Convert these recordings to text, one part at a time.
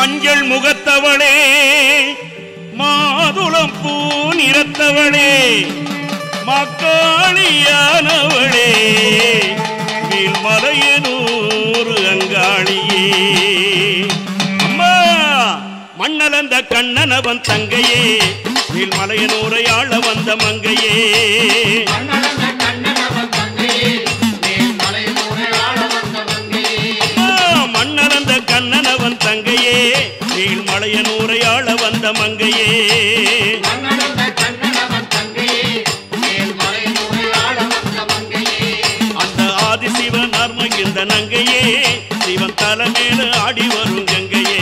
மஞ்சள் முகத்தவளே மாதுளம் பூ நிறத்தவளே மக்காளியானவளே வீழ்மலையனூர் அங்காளியே அம்மா மண்ணலந்த கண்ணனவன் தங்கையே வீழ்மலையனூரை ஆள வந்த மங்கையே கண்ணனந்த கண்ணனவன் தங்கையே மேல்மலையூரை ஆள வந்த மங்கையே அம்மா, மண்ணலந்த கண்ணனவன் தங்கையே வீழ்மலையனூரை ஆள வந்த மங்கையே கண்ணனந்த கண்ணனவன் தங்கையே மேல்மலையூரை ஆள வந்த மங்கையே அந்த ஆதிசிவன் அருமகிந்த நங்கையே சிவன் தலைமேல ஆடி வரும் கங்கையே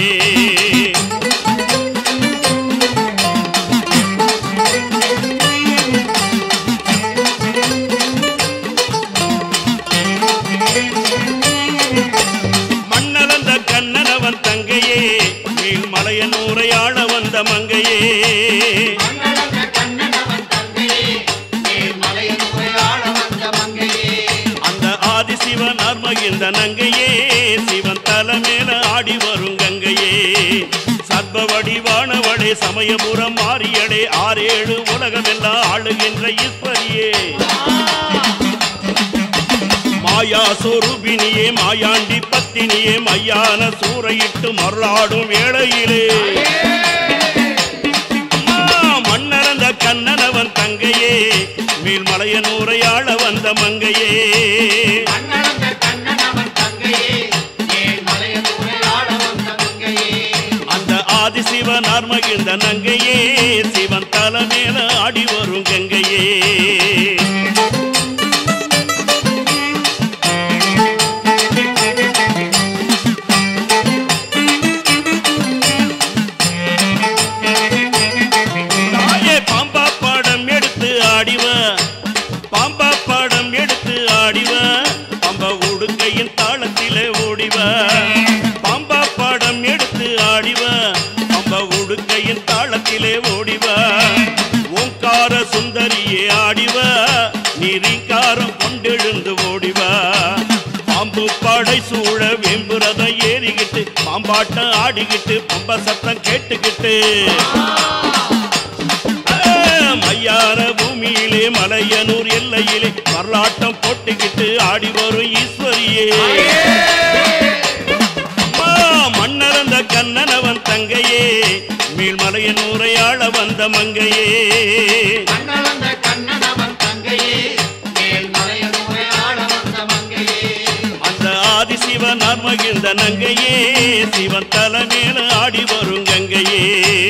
மண்ணலந்த கண்ணனவன் தங்கையே மேல்மலையனூரை ஆள வந்த மங்கையே கண்ணனந்த கண்ணனவன் தங்கையே மேல்மலையூரை ஆள வந்த மங்கையே அந்த ஆதிசிவன் அருமகிந்த நங்கையே சிவன் தலைமேல ஆடி வரும் கங்கையே சர்வ வடிவானவளே சமயபுரம் மாறியடே ஆறேழு உலகமெல்லாம் ஆளுகின்ற ஈஸ்வரியே மாயா சொரூபினியே மாயாண்டி பத்தினியே மையான சூறையிட்டு மருளாடும் வேளையிலே அம்மா, மன்னரந்த கண்ணனவன் தங்கையே மேல்மலையனூரையாள வந்த மங்கையே கண்ணனந்த கண்ணனவன் தங்கையே மேல்மலையூரை ஆள வந்த மங்கையே அந்த ஆதிசிவன் அருமகிழ்ந்த நங்கையே சிவன் தலைமேல ஆடி வரும் கங்கையே தாயே பாம்பா படம் எடுத்து ஆடிவ பாம்பா படம் எடுத்து ஆடிவ பம்ப உடுக்கையின் தாளத்திலே ஓடிவ பாம்பா படம் எடுத்து ஆடிவ பம்ப உடுக்கையின் தாளத்திலே ஓடிவ ஓங்கார சுந்தரியே ஆடிவ நீரிங்காரம் கொண்டெழுந்து ஓடிவ பாம்பு படை சூழ வெம்புரதம் ஏறிக்கிட்டு பாம்பாட்டம் ஆடிக்கிட்டு பம்ப சத்தம் கேட்டுக்கிட்டு மையார பூமியிலே மலையனூர் எல்லையிலே வரலாட்டம் போட்டுக்கிட்டு ஆடி வரும் ஈஸ்வரியே அம்மா மன்னரந்த கண்ணனவன் தங்கையே மேல்மலையனூரை ஆள வந்த மங்கையே கண்ணனந்த கண்ணனவன் தங்கையே மேல்மலையூரை ஆள வந்த மங்கையே அந்த ஆதிசிவன் அருமகிழ்ந்த நங்கையே சிவன் தலைமேல ஆடி வரும் கங்கையே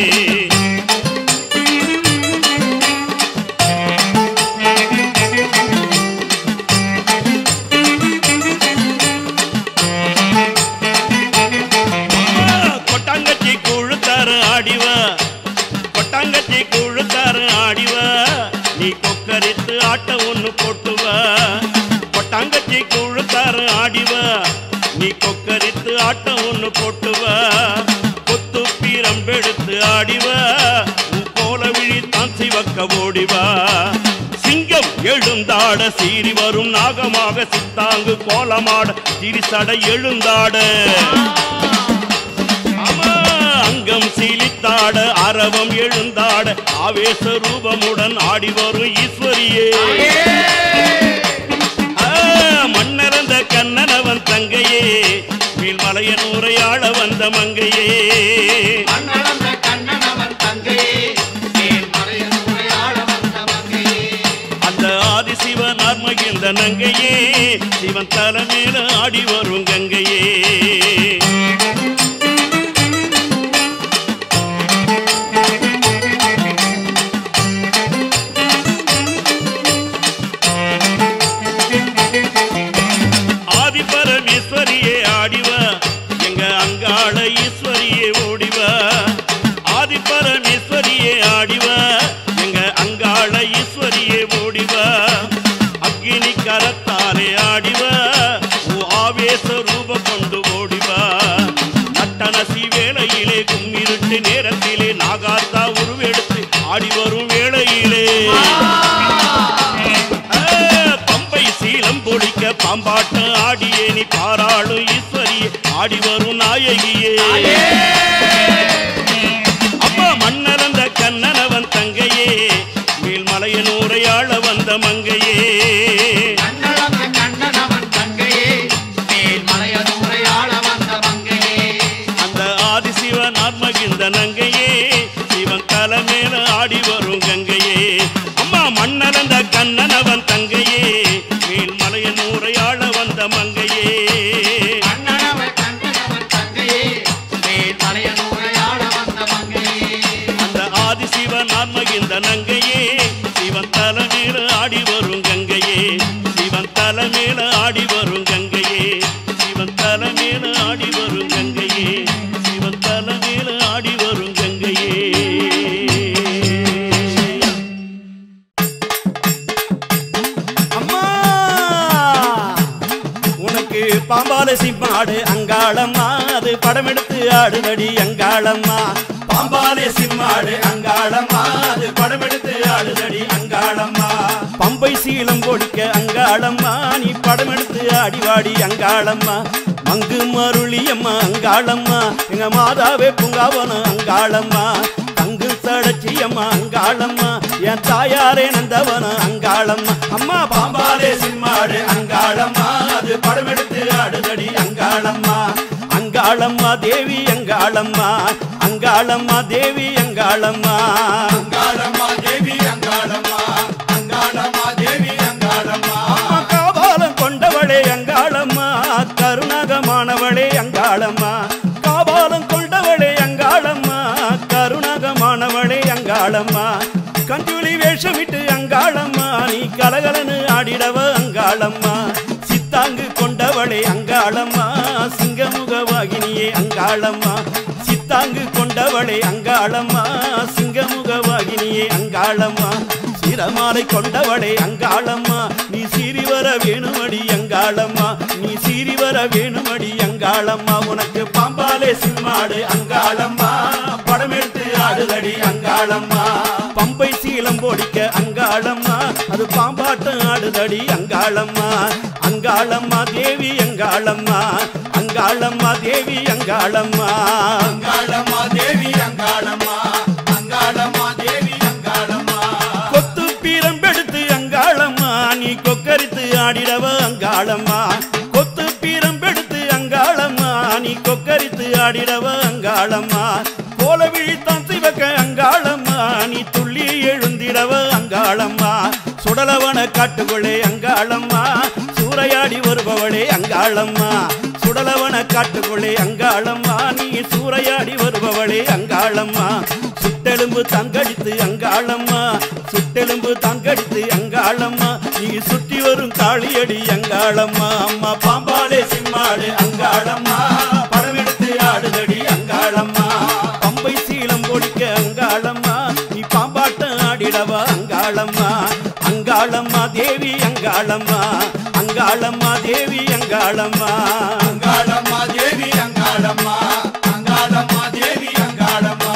கொட்டாங்கச்சி குழுத்தாரு ஆடிவ கொட்டாங்கச்சி குழுத்தாரு ஆடிவ நீ கொக்கரித்து ஆட்ட ஒண்ணு போட்டுவ கொட்டாங்கச்சி குழுத்தாரு ஆடிவ நீ கொக்கரித்து ஆட்ட ஒண்ணு போட்டுவ கொத்து பீரம்பெடுத்து ஆடிவ உன் கோல விழி தான் சிவக்க ஓடிவா சிங்கம் எழுந்தாட சீறி வரும் நாகமாக சித்தாங்கு கோலமாட திரிசட எழுந்தாட ஆமா, அங்கம் சீலித்தாட அரவம் எழுந்தாட ஆவேச ரூபமுடன் ஆடி வரும் ஈஸ்வரியே ஆ, மன்னரந்த கண்ணனவன் தங்கையே மேல்மலையனூரை ஆள வந்த மங்கையே கண்ணனந்த கண்ணனவன் தங்கையே மேல்மலையூரை ஆள வந்த மங்கையே அந்த ஆதிசிவன் ஆர்மகிழ்ந்த நங்கையே சிவன் தலைமையில ஆடி வரும் கங்கையே ஆதி பரமேஸ்வரியே ஆடிவ எங்க அங்காள ஈஸ்வரியே ஓடிவ ஆதி பரமேஸ்வரியே ஆடிவ எங்க அங்காள ஈஸ்வரியே ஓடிவ அக்னி கரத்தாலே ஆடிவ ஓ ஆவேச ரூப கொண்டு ஓடிவ நட்டனசி வேளையிலே கும்மிருட்டு நேரத்திலே நாகாத்தா உருவெடுத்து ஆடி வரும் வேளையிலே ஆ, பம்பை சீலம் பொழிக்க பாம்பாட்டம் ஆடியே நீ பாராளும் ஈஸ்வரியே ஆடி வரும் நாயகியே படம் எடுத்து ஆடுதடி அங்காளம்மா பாம்பாலே சிம்மாடு அங்காளம்மா அது படம் எடுத்து ஆடுதடி அங்காளம்மா பம்பை சீலம் பொடிக்க அங்காளம்மா நீ படம் எடுத்து ஆடிவாடி அங்காளம்மா மங்கு மருளியம்மா அங்காளம்மா எங்க மாதாவே பூங்காவனம் அங்காளம்மா தங்கு சடச்சியம்மா அங்காளம்மா என் தாயாரே நந்தவனம் அங்காளம்மா அம்மா பாம்பாலே சிம்மாடு அங்காளம்மா அது படம் எடுத்து ஆடுதடி அங்காளம்மா அங்காளம்மா தேவி அங்காளம்மா அங்காளம்மா தேவி அங்காளம்மா அங்காளம்மா தேவி அங்காளம்மா அங்காளம்மா தேவி அங்காளம்மா அம்மா காபாலம் கொண்டவளே அங்காளம்மா கருணகமானவளே அங்காளம்மா காபாலம் கொண்டவளே அங்காளம்மா கருணகமானவளே அங்காளம்மா கஞ்சுளி வேஷமிட்டு அங்காளம்மா நீ கலகலன்னு ஆடிடவ அங்காளம்மா சித்தாங்கு கொண்டவளே அங்காளம்மா சிங்கமுகவாகினியே அங்காளம்மா சித்தாங்கு கொண்டவளே அங்காளம்மா சிங்கமுகவாகினியே அங்காளம்மா சிரமாலை கொண்டவளே அங்காளம்மா நீ சீறி வர வேணுமடி அங்காளம்மா நீ சீறி வர வேணுமடி அங்காளம்மா உனக்கு பாம்பாலே சிம்மாடு அங்காளம்மா படம் எடுத்து ஆடுதடி அங்காளம்மா பம்பை சீலம் போடிக்க அங்காளம்மா அது பாம்பாட்டம் ஆடுதடி அங்காளம்மா அங்காளம்மா தேவி அங்காளம்மா அங்காளம்மா தேவி அங்காளம்மா அங்காளம்மா தேவி அங்காளம்மா அங்காளம்மா தேவி அங்காளம்மா கொத்து பீரம்பெடுத்து அங்காளம்மா நீ கொக்கரித்து ஆடிடவ அங்காளம்மா கொத்து பீரம்பெடுத்து அங்காளம்மா நீ கொக்கரித்து ஆடிடவ அங்காளம்மா கோல விழித்தான் சிவக்க அங்காளம்மா நீ துள்ளி எழுந்திடவ அங்காளம்மா சுடலவன காட்டுக்குள்ளே அங்காளம்மா சூறையாடி வருபவளே அங்காளம்மா சுடலவன காட்டுக்குள்ளே அங்காளம்மா நீ சூறையாடி வருபவளே அங்காளம்மா சுட்டெலும்பு தங்கடித்து அங்காளம்மா சுட்டெலும்பு தங்கடித்து அங்காளம்மா நீ சுற்றி வரும் காளியடி அங்காளம்மா அம்மா பாம்பாலே சிம்மாடு அங்காளம்மா படம் எடுத்து ஆடுதடி அங்காளம்மா பம்பை சீலம் பொடிக்க அங்காளம்மா நீ பாம்பாட்டம் ஆடிடவா அங்காளம்மா அங்காளம்மா தேவி அங்காளம்மா அங்காளம்மா தேவி அங்காளம்மா அங்காளம்மா தேவி அங்காளம்மா அங்காளம்மா தேவி அங்காளம்மா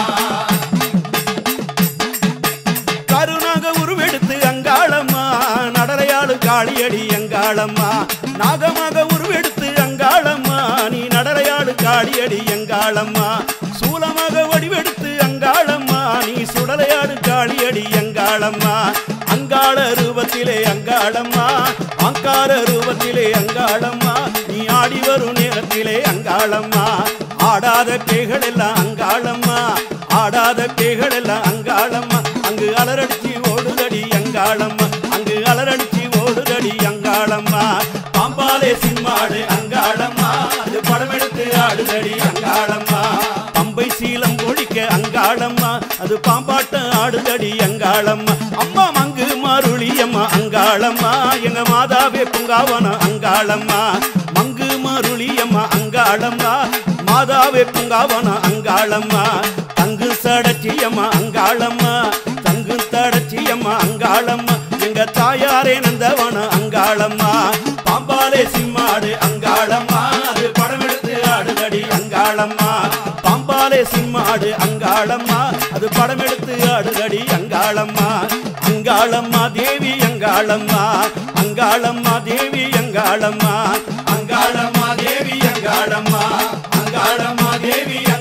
கருணாக உருவெடுத்து அங்காளம்மா நடலையாளு காளியடி அங்காளம்மா நாகமாக உருவெடுத்து அங்காளம்மா நீ நடலையாளு காளியடி அங்காளம்மா சூலமாக வடிவெடுத்து அங்காளம்மா நீ சுடலையாடு காளியடி அங்காளம்மா அங்காள ரூபத்திலே அங்காளம்மா அங்கார ரூபத்திலே அங்காளம்மா நீ ஆடி வரும் நேரத்திலே அங்காளம்மா ஆடாத பேய்கள் எல்லாம் அங்காளம்மா ஆடாத பேய்கள் எல்லாம் அங்காளம்மா அங்கு அலரடிச்சு ஓடுதடி அங்காளம்மா அங்கு அலரடிச்சு ஓடுதடி அங்காளம்மா பாம்பாலே சிம்மாடு அங்காளம்மா அது படம் எடுத்து ஆடுதடி அங்காளம்மா பம்பை சீலம் ஒழிக்க அங்காளம்மா அது பாம்பாட்டம் ஆடுதடி அங்காளம்மா அம்மா மங்கு மருளியம்மா அங்காளம்மா எங்க மாதாவே பூங்காவனம் அங்காளம்மா மங்கு மருளியம்மா அங்காளம்மா மாதாவே பூங்காவனம் அங்காளம்மா தங்கு சடச்சியம்மா அங்காளம்மா தங்கு தடச்சியம்மா அங்காளம்மா எங்க தாயாரே நந்தவனம் அங்காளம்மா பாம்பாலே சிம்மாடு அங்காளம்மா அது படம் எடுத்து ஆடுதடி அங்காளம்மா பாம்பாலே சிம்மாடு அங்காளம்மா அது படம் எடுத்து ஆடுதடி அங்காளம்மா அங்காளம்மா தேவி அங்காளம்மா அங்காளம்மா தேவி அங்காளம்மா அங்காளம்மா தேவி அங்காளம்மா அங்காளம்மா தேவி